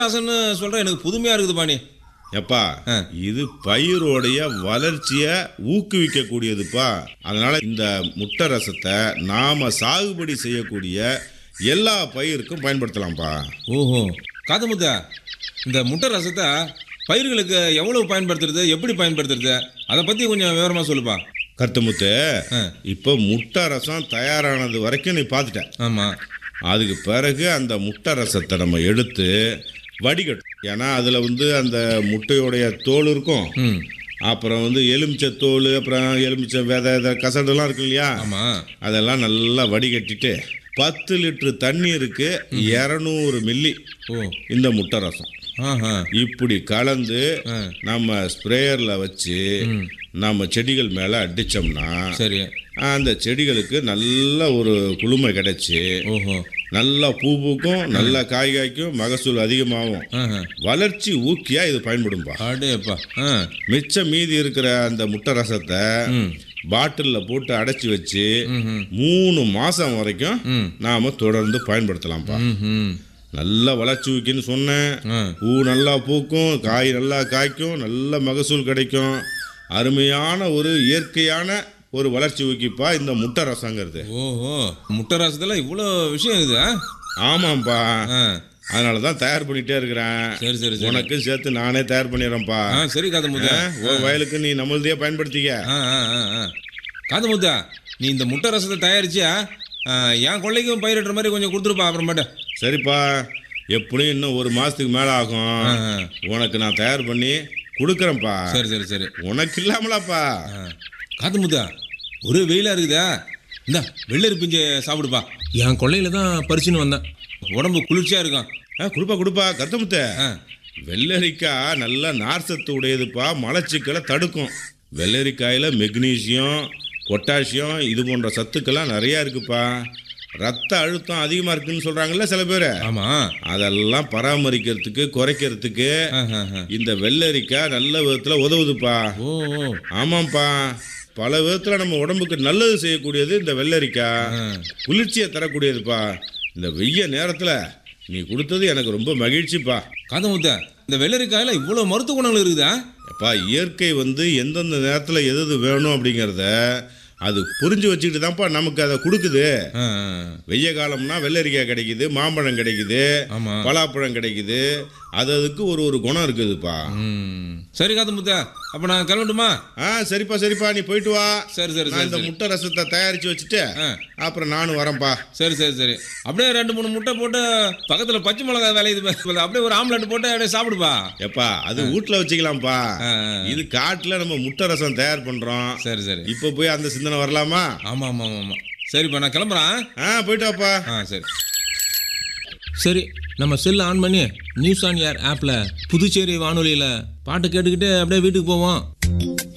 ரசம்னு சொல்ற எனக்கு புதுமையா இருக்குது பாணி எப்பா ஆ. இது பயிரோடைய வளர்ச்சியை ஊக்குவிக்கக்கூடியதுப்பா அதனால இந்த முட்டை ரசத்தை நாம சாகுபடி செய்யக்கூடிய எல்லா பயிருக்கும் பயன்படுத்தலாம்ப்பா ஓஹோ காதமுத்தா இந்த முட்டை ரசத்தை பயிர்களுக்கு எவ்வளவு பயன்படுத்துறது எப்படி பயன்படுத்துறது அதை பத்தி கொஞ்சம் விவரமா சொல்லுப்பா கருத்துமுத்து ஆ. இப்போ முட்டை ரசம் தயாரானது வரைக்கும் நீ பார்த்துட்ட ஆமா அதுக்கு பிறகு அந்த முட்டை ரசத்தை நம்ம எடுத்து வடிகட்டும் ஏன்னா அதில் வந்து அந்த முட்டையோடைய தோல் இருக்கும் ம் அப்புறம் வந்து எலுமிச்சை தோல் அப்புறம் எலுமிச்சை விதை இதை கசடுலாம் இருக்கு இல்லையா ஆமா அதெல்லாம் நல்லா வடிகட்டிட்டு பத்து லிட்டரு தண்ணீருக்கு இரநூறு மில்லி ஓ இந்த முட்டை ரசம் ஆஹா இப்படி கலந்து ஆ. நம்ம ஸ்ப்ரேயரில் வச்சு ம் நம்ம செடிகள் மேலே அடித்தோம்னா சரி அந்த செடிகளுக்கு நல்ல ஒரு குளுமை கிடைச்சி ஓஹோ நல்லா பூ பூக்கும் நல்லா காய் காய்க்கும் மகசூல் அதிகமாகும் ஆஹா வளர்ச்சி ஊக்கியா இது பயன்படும்பா அடேப்பா ஆ மிச்சம் மீதி இருக்கிற அந்த முட்டை ரசத்தை ம் பாட்டிலில் போட்டு அடைச்சி வச்சு ம் ம் மூணு மாதம் வரைக்கும் ம் நாம தொடர்ந்து பயன்படுத்தலாம்ப்பா ம் ம் நல்ல வளர்ச்சி ஊக்கின்னு சொன்னேன் ஆ பூ நல்லா பூக்கும் காய் நல்லா காய்க்கும் நல்ல மகசூல் கிடைக்கும் அருமையான ஒரு இயற்கையான ஒரு வளர்ச்சி ஊக்கிப்பா இந்த முட்டை ரசங்கிறது ஓஹோ முட்டை ரசத்துல இவ்வளோ விஷயம் இருக்குது ஆ? ஆமாம்ப்பா ஆ அதனால தான் தயார் பண்ணிட்டே இருக்கிறேன் சரி சரி சரி உனக்கும் சேர்த்து நானே தயார் பண்ணிடுறேன்ப்பா ஆ சரி காதமுத்தா உன் வயலுக்கு நீ நம்மளதையே பயன்படுத்திக்க ஆ ஆ ஆ ஆ காதமுத்தா நீ இந்த முட்டை ரசத்தை தயாரிச்சியா ஆ, என் கொள்ளைக்கும் பயிரிடுற மாதிரி கொஞ்சம் கொடுத்துருப்பா அப்புறமேட்டு சரிப்பா எப்படியும் இன்னும் ஒரு மாசத்துக்கு மேல ஆகும் ஆ ஆ உனக்கு நான் தயார் பண்ணி கொடுக்குறேன்ப்பா சரி சரி சரி உனக்கு இல்லாமலாப்பா ஆ காதமுத்தா ஒரே வெயிலாக இருக்குதா இந்தா வெள்ளரி பிஞ்சு சாப்பிடுப்பா என் கொள்ளையில தான் பறிச்சுன்னு வந்தேன் உடம்பு குளிர்ச்சியாக இருக்கும் ஆ கொடுப்பா கொடுப்பா கருத்தமுத்த ஆ வெள்ளரிக்காய் நல்ல நார் சத்து உடையதுப்பா மலச்சிக்கலை தடுக்கும் வெள்ளரிக்காயில் மெக்னீசியம் பொட்டாசியம் இது போன்ற சத்துக்கெல்லாம் நிறையா இருக்குப்பா ரத்த அழுத்தம் அதிகமாக இருக்குன்னு சொல்கிறாங்கல்ல சில பேர் ஆமாம் அதெல்லாம் பராமரிக்கிறதுக்கு குறைக்கிறதுக்கு ஆ ஆ ஆ இந்த வெள்ளரிக்காய் நல்ல விதத்தில் உதவுதுப்பா ஓ ஓ ஆமாம்ப்பா பல விதத்தில் நம்ம உடம்புக்கு நல்லது செய்யக்கூடியது இந்த வெள்ளரிக்காய் ஆ குளிர்ச்சியை தரக்கூடியதுப்பா இந்த வெய்ய நேரத்தில் நீ கொடுத்தது எனக்கு ரொம்ப மகிழ்ச்சிப்பா காதமுத்தா இந்த வெள்ளரிக்காயில் இவ்வளோ மருத்துவ குணங்கள் இருக்குதா அப்பா இயற்கை வந்து எந்தெந்த நேரத்தில் எது எது வேணும் அப்படிங்கிறத அது புரிஞ்சு வச்சுக்கிட்டு தான்ப்பா நமக்கு அதை கொடுக்குது ஆ வெய்ய காலம்னா வெள்ளரிக்காய் கிடைக்குது மாம்பழம் கிடைக்குது ஆமாம் பலாப்பழம் கிடைக்குது அது அதுக்கு ஒரு ஒரு குணம் இருக்குதுப்பா ம் சரி காதமுத்தா அப்போ நான் கிளம்பட்டுமா ஆ சரிப்பா சரிப்பா நீ போயிட்டு வா சரி சரி நான் சரி இந்த சரி முட்டை ரசத்தை தயாரிச்சு வச்சுட்டு ஆ அப்புறம் நானும் வரேன்ப்பா சரி சரி சரி அப்படியே ரெண்டு மூணு முட்டை போட்டு பக்கத்தில் பச்சை மிளகாய் விளையுது பாரு. அப்படியே ஒரு ஆம்லெட் போட்டு அப்படியே சாப்பிடுப்பா எப்பா அது வீட்ல வச்சுக்கலாம்ப்பா ஆ, ஆ. இது காட்டுல நம்ம முட்டை ரசம் தயார் பண்றோம் சரி சரி இப்போ போய் அந்த சிந்தனை வரலாமா ஆமாம் ஆமாம் ஆமாம் ஆமாம் சரிப்பா நான் கிளம்புறேன் ஆ போயிட்டு வாப்பா ஆ சரி சரி நம்ம செல் ஆன் பண்ணி நியூஸ் ஆன் ஏர் ஆப்பில் புதுச்சேரி வானொலியில் பாட்டு கேட்டுக்கிட்டு அப்படியே வீட்டுக்கு போவோம்